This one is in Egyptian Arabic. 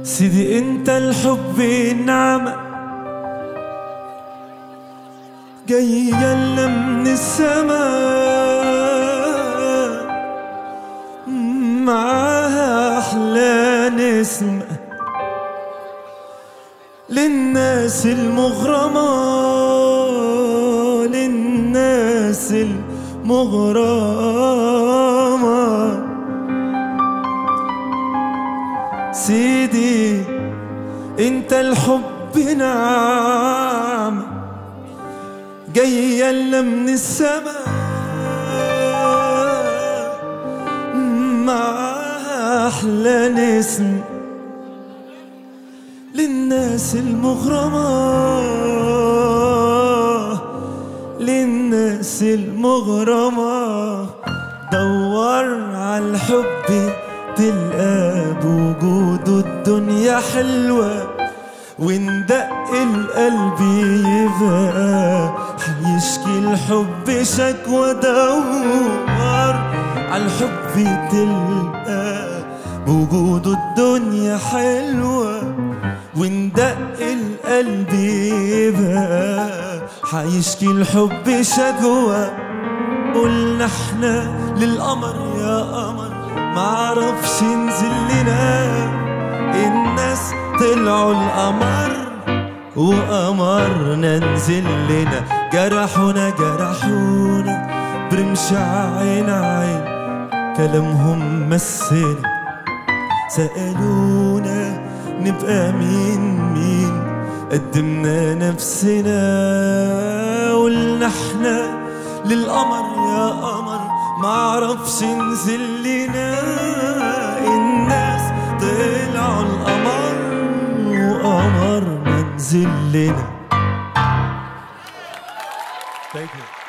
سيدي انت الحب نعمة جاية لنا من السماء معاها أحلى نسمة للناس المغرمة للناس المغرمة سيدي انت الحب نعم جاية لنا من السماء معاها أحلى نسم للناس المغرمة للناس المغرمة دور على الحب تلقى بوجوده الدنيا حلوة وإن دق القلب يبقى حيشكي الحب شكوى دور على الحب تلقى بوجوده الدنيا حلوة وإن دق القلب يبقى حيشكي الحب شكوى قلنا احنا للقمر يا قمر معرفش ينزل لنا الناس طلعوا القمر وقمرنا نزل لنا جرحونا جرحونا برمش عين عين كلامهم مسنا سألونا نبقى مين مين قدمنا نفسنا قلنا احنا للقمر يا قمر معرفش نزل لنا الناس طلعوا القمر وقمر ننزل لنا Thank you.